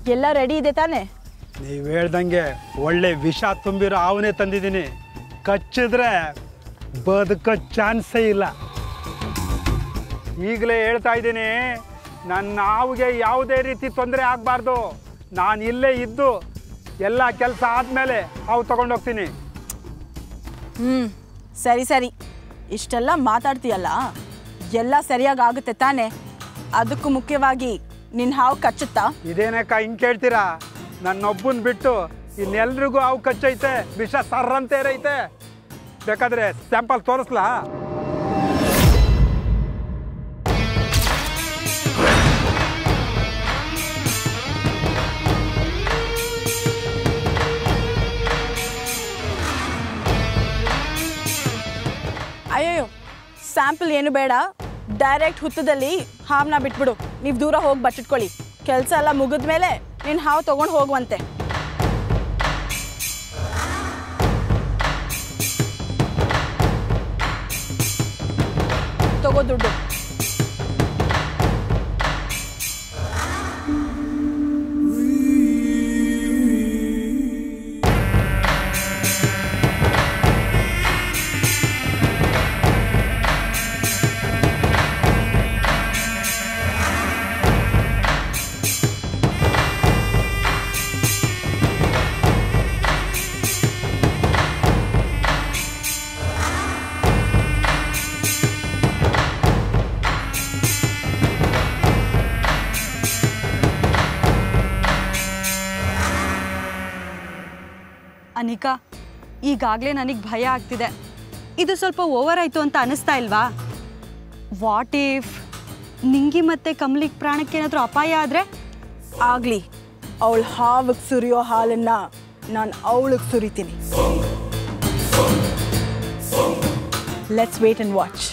ಎಲ್ಲ ರೆಡಿ ಇದೆ ತಾನೇ ನೀವು ಹೇಳ್ದಂಗೆ ಒಳ್ಳೆ ವಿಷ ತುಂಬಿರೋ ಅವನೇ ತಂದಿದ್ದೀನಿ ಕಚ್ಚಿದ್ರೆ ಬದುಕೋ ಚಾನ್ಸೇ ಇಲ್ಲ ಈಗಲೇ ಹೇಳ್ತಾ ಇದ್ದೀನಿ ನನ್ನ ಹಾವಿಗೆ ಯಾವುದೇ ರೀತಿ ತೊಂದರೆ ಆಗಬಾರ್ದು ನಾನು ಇಲ್ಲೇ ಇದ್ದು ಎಲ್ಲ ಕೆಲಸ ಆದಮೇಲೆ ಹಾವು ತಗೊಂಡೋಗ್ತೀನಿ ಹ್ಞೂ ಸರಿ ಸರಿ ಇಷ್ಟೆಲ್ಲ ಮಾತಾಡ್ತೀಯಲ್ಲ ಎಲ್ಲ ಸರಿಯಾಗಿ ಆಗುತ್ತೆ ತಾನೇ ಅದಕ್ಕೂ ಮುಖ್ಯವಾಗಿ ನಿನ್ನ ಹಾವು ಕಚ್ಚುತ್ತಾ ಇದೇನಕ್ಕ ಹಿಂಗೆ ಕೇಳ್ತೀರಾ ನನ್ನೊಬ್ಬನ ಬಿಟ್ಟು ಇನ್ನೆಲ್ರಿಗೂ ಹಾವು ಕಚ್ಚೈತೆ ವಿಷ ಸರ್ರಂತೆ ಐತೆ ಬೇಕಾದ್ರೆ ಸ್ಯಾಂಪಲ್ ತೋರಿಸ್ಲಾ ಅಯ್ಯಯ್ಯೋ ಸ್ಯಾಂಪಲ್ ಏನು ಬೇಡ ಡೈರೆಕ್ಟ್ ಹುತ್ತದಲ್ಲಿ ಹಾವನ್ನ ಬಿಟ್ಬಿಡು ನೀವು ದೂರ ಹೋಗಿ ಬಚ್ಚಿಟ್ಕೊಳ್ಳಿ ಕೆಲಸ ಎಲ್ಲ ಮುಗಿದ್ಮೇಲೆ ನಿನ್ನ ಹಾವು ತೊಗೊಂಡು ಹೋಗುವಂತೆ ತಗೋ ದುಡ್ಡು ಅನಿಕಾ ಈಗಾಗಲೇ ನನಗೆ ಭಯ ಆಗ್ತಿದೆ ಇದು ಸ್ವಲ್ಪ ಓವರ್ ಆಯಿತು ಅಂತ ಅನಿಸ್ತಾ ಇಲ್ವಾ ವಾಟ್ ಇಫ್ ನಿಂಗಿ ಮತ್ತೆ ಕಮಲಿಗೆ ಪ್ರಾಣಕ್ಕೆ ಏನಾದರೂ ಅಪಾಯ ಆದರೆ ಆಗಲಿ ಅವಳ ಹಾವಿಗೆ ಸುರಿಯೋ ಹಾಲನ್ನ ನಾನು ಅವಳಿಗೆ ಸುರಿತೀನಿ ಲೆಟ್ಸ್ ವೇಟ್ ಅಂಡ್ ವಾಚ್